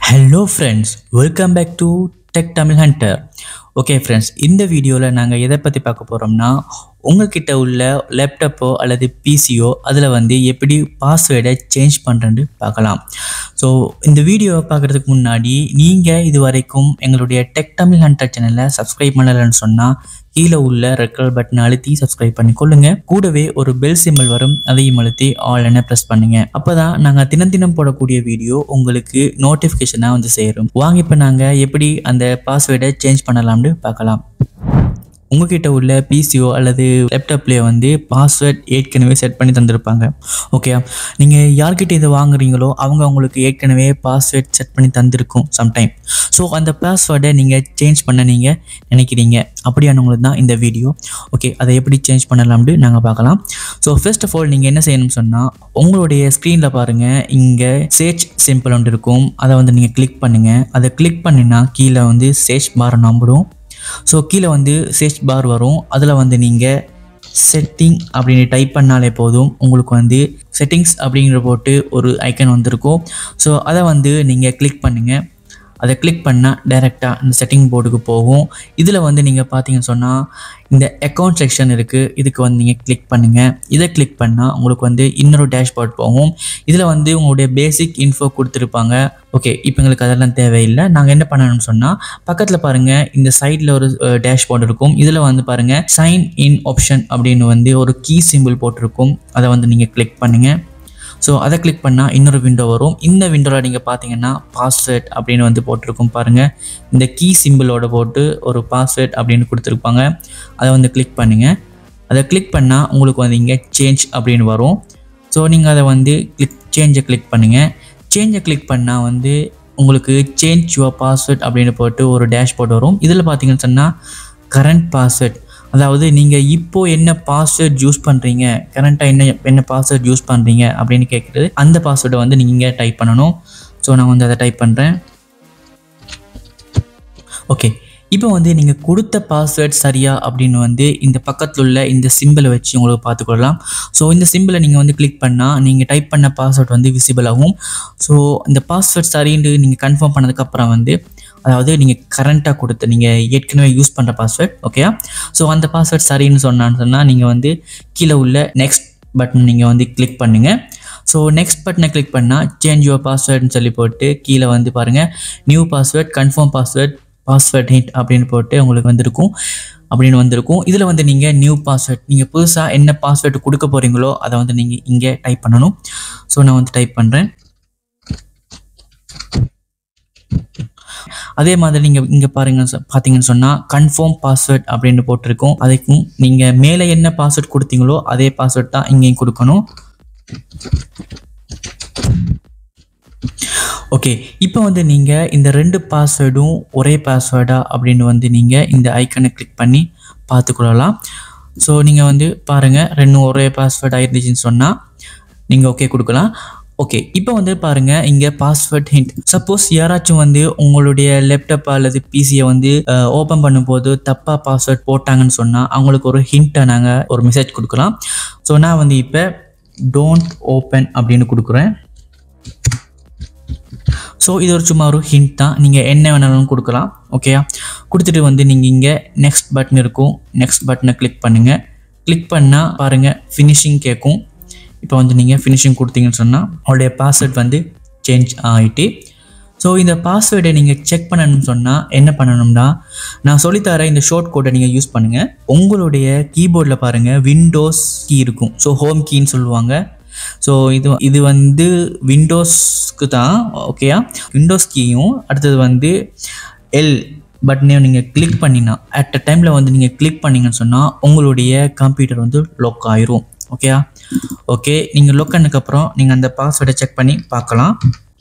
hello friends welcome back to tech Tamil hunter okay friends இந்த வீடியோவில் நாங்கள் எதை பற்றி பார்க்க போகிறோம்னா உங்ககிட்ட உள்ள லேப்டாப்போ அல்லது பிசியோ அதில் வந்து எப்படி பாஸ்வேர்டை சேஞ்ச் பண்ணுறேன்னு பார்க்கலாம் ஸோ இந்த வீடியோவை பார்க்குறதுக்கு முன்னாடி நீங்கள் இது வரைக்கும் எங்களுடைய டெக் தமிழ் ஹண்டர் சேனலை சப்ஸ்கிரைப் பண்ணலைன்னு சொன்னால் கீழே உள்ள ரெட் கலர் பட்டனை அழுத்தி சப்ஸ்கிரைப் பண்ணிக்கொள்ளுங்க கூடவே ஒரு பெல் சிம்பிள் வரும் அதையும் அழுத்தி ஆல் என்ன ப்ரெஸ் பண்ணுங்க அப்பதான் நாங்க தினம் தினம் போடக்கூடிய வீடியோ உங்களுக்கு நோட்டிஃபிகேஷனாக வந்து சேரும் வாங்க இப்போ நாங்க எப்படி அந்த பாஸ்வேர்டை சேஞ்ச் பண்ணலாம்னு பார்க்கலாம் உங்ககிட்ட உள்ள பிசிஓ அல்லது லேப்டாப்லேயே வந்து பாஸ்வேர்ட் ஏற்கனவே செட் பண்ணி தந்திருப்பாங்க ஓகே நீங்கள் யார்கிட்ட இதை வாங்குறீங்களோ அவங்க உங்களுக்கு ஏற்கனவே பாஸ்வேர்ட் செட் பண்ணி தந்திருக்கும் சம்டைம் ஸோ அந்த பாஸ்வேர்டை நீங்கள் சேஞ்ச் பண்ண நீங்கள் நினைக்கிறீங்க அப்படியானவங்களுக்கு தான் இந்த வீடியோ ஓகே அதை எப்படி சேஞ்ச் பண்ணலாம்னு நாங்கள் பார்க்கலாம் ஸோ ஃபர்ஸ்ட் ஆஃப் ஆல் நீங்கள் என்ன செய்யணும்னு சொன்னால் உங்களுடைய ஸ்க்ரீனில் பாருங்கள் இங்கே சேச் சிம்பிள் ஒன்று இருக்கும் அதை வந்து நீங்கள் கிளிக் பண்ணுங்கள் அதை கிளிக் பண்ணினா கீழே வந்து சேச் பார் நம்பரும் ஸோ கீழே வந்து சேச் பார் வரும் அதில் வந்து நீங்கள் செட்டிங் அப்படின்னு டைப் பண்ணாலே போதும் உங்களுக்கு வந்து செட்டிங்ஸ் அப்படிங்கிற போட்டு ஒரு ஐக்கன் வந்திருக்கும் ஸோ அதை வந்து நீங்கள் கிளிக் பண்ணுங்கள் அதை கிளிக் பண்ணால் டைரெக்டாக இந்த செட்டிங் போர்டுக்கு போகும் இதில் வந்து நீங்கள் பார்த்தீங்கன்னு சொன்னால் இந்த அக்கௌண்ட் செக்ஷன் இருக்குது இதுக்கு வந்து நீங்கள் கிளிக் பண்ணுங்கள் இதை கிளிக் பண்ணால் உங்களுக்கு வந்து இன்னொரு டேஷ்போர்ட் போகும் இதில் வந்து உங்களுடைய பேசிக் இன்ஃபோ கொடுத்துருப்பாங்க ஓகே இப்போ எங்களுக்கு அதெல்லாம் தேவையில்லை நாங்கள் என்ன பண்ணணும்னு சொன்னால் பக்கத்தில் பாருங்கள் இந்த சைடில் ஒரு டேஷ்போர்ட் இருக்கும் இதில் வந்து பாருங்கள் சைன் இன் ஆப்ஷன் அப்படின்னு வந்து ஒரு கீ சிம்பிள் போட்டிருக்கும் அதை வந்து நீங்கள் கிளிக் பண்ணுங்கள் ஸோ அதை கிளிக் பண்ணால் இன்னொரு விண்டோ வரும் இந்த விண்டோவில் நீங்கள் பார்த்தீங்கன்னா பாஸ்வேர்ட் அப்படின்னு வந்து போட்டிருக்கும் பாருங்கள் இந்த கீ சிம்பிளோட போட்டு ஒரு பாஸ்வேர்ட் அப்படின்னு கொடுத்துருப்பாங்க அதை வந்து கிளிக் பண்ணுங்கள் அதை கிளிக் பண்ணால் உங்களுக்கு வந்து இங்கே சேஞ்ச் அப்படின்னு வரும் ஸோ நீங்கள் அதை வந்து கிளிக் சேஞ்சை கிளிக் பண்ணுங்கள் சேஞ்சை கிளிக் பண்ணால் வந்து உங்களுக்கு சேஞ்ச் யுவர் பாஸ்வேர்ட் அப்படின்னு போட்டு ஒரு டேஷ்போர்ட் வரும் இதில் பார்த்தீங்கன்னு சொன்னால் கரண்ட் பாஸ்வேர்ட் அதாவது நீங்கள் இப்போ என்ன பாஸ்வேர்ட் யூஸ் பண்ணுறீங்க கரண்ட்டாக என்ன என்ன பாஸ்வேர்ட் யூஸ் பண்ணுறீங்க அப்படின்னு கேட்குறது அந்த பாஸ்வேர்டை வந்து நீங்கள் டைப் பண்ணணும் ஸோ நான் வந்து அதை டைப் பண்ணுறேன் ஓகே இப்போ வந்து நீங்கள் கொடுத்த பாஸ்வேர்ட் சரியா அப்படின்னு வந்து இந்த பக்கத்தில் உள்ள இந்த சிம்பிளை வச்சு உங்களுக்கு பார்த்துக்கொள்ளலாம் ஸோ இந்த சிம்பிளை நீங்கள் வந்து கிளிக் பண்ணால் நீங்கள் டைப் பண்ண பாஸ்வேர்ட் வந்து விசிபிள் ஆகும் ஸோ இந்த பாஸ்வேர்ட் சரின்னு நீங்கள் கன்ஃபார்ம் பண்ணதுக்கப்புறம் வந்து அதாவது நீங்கள் கரண்ட்டாக கொடுத்த நீங்கள் ஏற்கனவே யூஸ் பண்ணுற பாஸ்வேர்ட் ஓகேயா ஸோ அந்த பாஸ்வேர்ட் சரின்னு சொன்னான்னு சொன்னால் நீங்கள் வந்து கீழே உள்ள நெக்ஸ்ட் பட்டன் நீங்கள் வந்து கிளிக் பண்ணுங்கள் ஸோ நெக்ஸ்ட் பட்டனை கிளிக் பண்ணால் சேஞ்ச் யுவர் பாஸ்வேர்ட்னு சொல்லி போட்டு கீழே வந்து பாருங்கள் new password confirm password password hit அப்படின்னு போட்டு உங்களுக்கு வந்திருக்கும் அப்படின்னு வந்திருக்கும் இதில் வந்து நீங்கள் நியூ பாஸ்வேர்ட் நீங்கள் புதுசாக என்ன பாஸ்வேர்டு கொடுக்க போகிறீங்களோ அதை வந்து நீங்கள் இங்கே டைப் பண்ணணும் ஸோ நான் வந்து டைப் பண்ணுறேன் அதே மாதிரி நீங்கள் இங்கே பாருங்க பார்த்தீங்கன்னு சொன்னால் கன்ஃபார்ம் பாஸ்வேர்ட் அப்படின்னு போட்டிருக்கோம் அதுக்கும் நீங்கள் மேலே என்ன பாஸ்வேர்ட் கொடுத்தீங்களோ அதே பாஸ்வேர்ட் தான் இங்கேயும் கொடுக்கணும் ஓகே இப்போ வந்து நீங்கள் இந்த ரெண்டு பாஸ்வேர்டும் ஒரே பாஸ்வேர்டா அப்படின்னு வந்து நீங்கள் இந்த ஐக்கனை கிளிக் பண்ணி பார்த்துக்கொள்ளலாம் ஸோ நீங்கள் வந்து பாருங்கள் ரெண்டும் ஒரே பாஸ்வேர்ட் ஆயிருந்துச்சுன்னு சொன்னால் நீங்கள் ஓகே கொடுக்கலாம் ஓகே இப்போ வந்து பாருங்கள் இங்கே பாஸ்வேர்ட் ஹிண்ட் சப்போஸ் யாராச்சும் வந்து உங்களுடைய லேப்டாப் அல்லது பிசியை வந்து ஓப்பன் பண்ணும்போது தப்பாக பாஸ்வேர்ட் போட்டாங்கன்னு சொன்னால் அவங்களுக்கு ஒரு ஹிண்ட்டை நாங்கள் ஒரு மெசேஜ் கொடுக்கலாம் ஸோ நான் வந்து இப்போ டோன்ட் ஓப்பன் அப்படின்னு கொடுக்குறேன் ஸோ இது ஒரு சும்மா ஒரு ஹிண்ட் தான் நீங்கள் என்ன வேணாலும் கொடுக்கலாம் ஓகேயா கொடுத்துட்டு வந்து நீங்கள் இங்கே நெக்ஸ்ட் பட்டன் இருக்கும் நெக்ஸ்ட் பட்டனை கிளிக் பண்ணுங்கள் கிளிக் பண்ணால் பாருங்கள் ஃபினிஷிங் கேட்கும் இப்போ வந்து நீங்கள் ஃபினிஷிங் கொடுத்தீங்கன்னு சொன்னால் உங்களுடைய பாஸ்வேர்ட் வந்து சேஞ்ச் ஆகிட்டு ஸோ இந்த பாஸ்வேர்டை நீங்கள் செக் பண்ணணும்னு சொன்னால் என்ன பண்ணணும்னா நான் சொல்லித்தர இந்த ஷார்ட் கோட்டை நீங்கள் யூஸ் பண்ணுங்கள் உங்களுடைய கீபோர்டில் பாருங்கள் விண்டோஸ் கீ இருக்கும் ஸோ ஹோம் கீன்னு சொல்லுவாங்க ஸோ இது இது வந்து விண்டோஸ்க்கு தான் ஓகேயா விண்டோஸ் கீயும் அடுத்தது வந்து எல் பட்டனையும் நீங்கள் கிளிக் பண்ணினா அட் அ டைமில் வந்து நீங்கள் கிளிக் பண்ணிங்கன்னு சொன்னால் உங்களுடைய கம்ப்யூட்டர் வந்து லொக் ஆயிரும் ஓகேயா ஓகே நீங்கள் லொக் ஆனதுக்கப்புறம் நீங்கள் அந்த பாஸ்வேர்டை செக் பண்ணி பார்க்கலாம்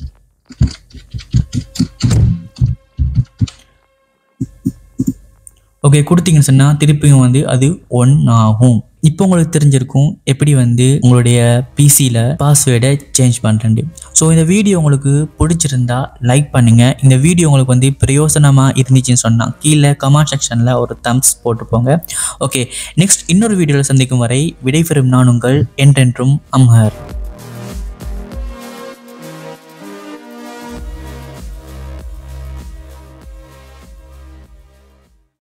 ஓகே கொடுத்தீங்கன்னு சொன்னால் திருப்பியும் வந்து அது ஒன் ஆகும் இப்போ உங்களுக்கு தெரிஞ்சிருக்கும் எப்படி வந்து உங்களுடைய பிசியில் பாஸ்வேர்டை சேஞ்ச் பண்ணுறது ஸோ இந்த வீடியோ உங்களுக்கு பிடிச்சிருந்தா லைக் பண்ணுங்கள் இந்த வீடியோ உங்களுக்கு வந்து பிரயோசனமாக இருந்துச்சுன்னு சொன்னால் கீழே கமெண்ட் செக்ஷனில் ஒரு தம்ஸ் போட்டுப்போங்க ஓகே நெக்ஸ்ட் இன்னொரு வீடியோவில் சந்திக்கும் வரை விடைபெறும் நான் உங்கள் என்றென்றும் அம்ஹர்